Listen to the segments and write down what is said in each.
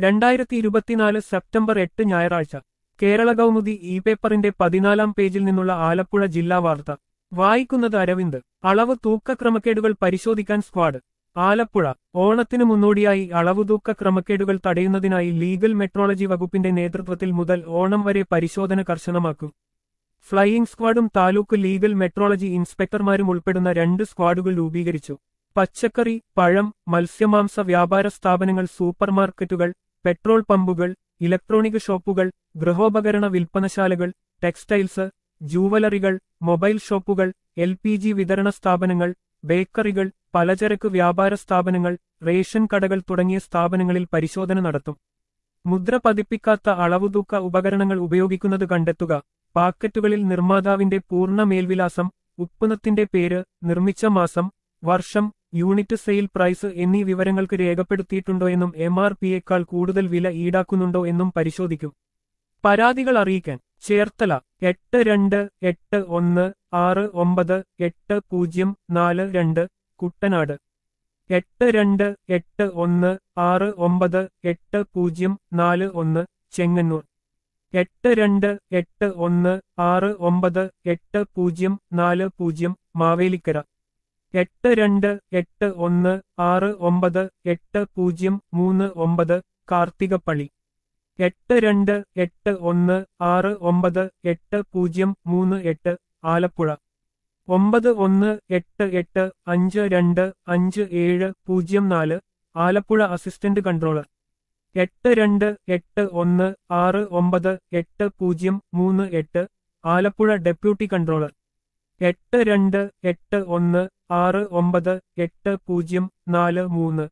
രണ്ടായിരത്തി ഇരുപത്തിനാല് സെപ്റ്റംബർ എട്ട് ഞായറാഴ്ച കേരള കൗമുദി ഇ പേപ്പറിന്റെ പതിനാലാം പേജിൽ നിന്നുള്ള ആലപ്പുഴ ജില്ലാ വാർത്ത വായിക്കുന്നത് അരവിന്ദ് അളവ് തൂക്ക ക്രമക്കേടുകൾ പരിശോധിക്കാൻ സ്ക്വാഡ് ആലപ്പുഴ ഓണത്തിനു മുന്നോടിയായി അളവുതൂക്ക ക്രമക്കേടുകൾ തടയുന്നതിനായി ലീഗൽ മെട്രോളജി വകുപ്പിന്റെ നേതൃത്വത്തിൽ മുതൽ ഓണം വരെ പരിശോധന കർശനമാക്കും ഫ്ലൈയിംഗ് സ്ക്വാഡും താലൂക്ക് ലീഗൽ മെട്രോളജി ഇൻസ്പെക്ടർമാരും ഉൾപ്പെടുന്ന രണ്ട് സ്ക്വാഡുകൾ രൂപീകരിച്ചു പച്ചക്കറി പഴം മത്സ്യമാംസ വ്യാപാര സ്ഥാപനങ്ങൾ സൂപ്പർമാർക്കറ്റുകൾ പെട്രോൾ പമ്പുകൾ ഇലക്ട്രോണിക് ഷോപ്പുകൾ ഗൃഹോപകരണ വിൽപ്പനശാലകൾ ടെക്സ്റ്റൈൽസ് ജൂവലറികൾ മൊബൈൽ ഷോപ്പുകൾ എൽ പി ജി വിതരണ സ്ഥാപനങ്ങൾ ബേക്കറികൾ പലചരക്ക് വ്യാപാര സ്ഥാപനങ്ങൾ റേഷൻ കടകൾ തുടങ്ങിയ സ്ഥാപനങ്ങളിൽ പരിശോധന നടത്തും മുദ്ര പതിപ്പിക്കാത്ത അളവുതൂക്ക ഉപകരണങ്ങൾ ഉപയോഗിക്കുന്നത് കണ്ടെത്തുക പാക്കറ്റുകളിൽ നിർമ്മാതാവിന്റെ പൂർണ്ണ മേൽവിലാസം ഉത്പന്നത്തിന്റെ പേര് നിർമ്മിച്ച മാസം വർഷം യൂണിറ്റ് സെയിൽ പ്രൈസ് എന്നീ വിവരങ്ങൾക്ക് രേഖപ്പെടുത്തിയിട്ടുണ്ടോ എന്നും എം ആർ പിയേക്കാൾ കൂടുതൽ വില ഈടാക്കുന്നുണ്ടോ എന്നും പരിശോധിക്കും പരാതികൾ അറിയിക്കാൻ ചേർത്തല എട്ട് രണ്ട് എട്ട് ഒന്ന് ആറ് ഒമ്പത് എട്ട് പൂജ്യം നാല് രണ്ട് കുട്ടനാട് എട്ട് രണ്ട് എട്ട് ഒന്ന് ആറ് ഒമ്പത് എട്ട് പൂജ്യം നാല് ഒന്ന് ചെങ്ങന്നൂർ എട്ട് രണ്ട് എട്ട് ഒന്ന് ആറ് ഒമ്പത് എട്ട് പൂജ്യം നാല് പൂജ്യം മാവേലിക്കര എട്ട് രണ്ട് എട്ട് ഒന്ന് ആറ് ഒമ്പത് എട്ട് പൂജ്യം മൂന്ന് ഒമ്പത് കാർത്തികപ്പള്ളി എട്ട് രണ്ട് എട്ട് ഒന്ന് ആറ് ഒമ്പത് എട്ട് പൂജ്യം മൂന്ന് എട്ട് ആലപ്പുഴ ഒമ്പത് ഒന്ന് എട്ട് എട്ട് അഞ്ച് രണ്ട് അഞ്ച് ഏഴ് പൂജ്യം നാല് ആലപ്പുഴ അസിസ്റ്റന്റ് കൺട്രോളർ എട്ട് രണ്ട് എട്ട് ഒന്ന് ആറ് ഒമ്പത് എട്ട് പൂജ്യം മൂന്ന് എട്ട് ആലപ്പുഴ ഡെപ്യൂട്ടി കൺട്രോളർ എട്ട് രണ്ട് എട്ട് ഒന്ന് ആറ് ഒമ്പത് എട്ട് പൂജ്യം നാല് മൂന്ന്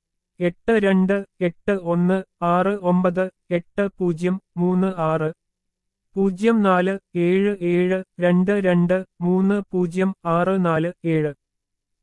എട്ട് രണ്ട് എട്ട് ഒന്ന് ആറ് ഒമ്പത് എട്ട് പൂജ്യം മൂന്ന് ആറ് പൂജ്യം നാല് ഏഴ് ഏഴ് രണ്ട് രണ്ട് മൂന്ന് പൂജ്യം ആറ് നാല് ഏഴ്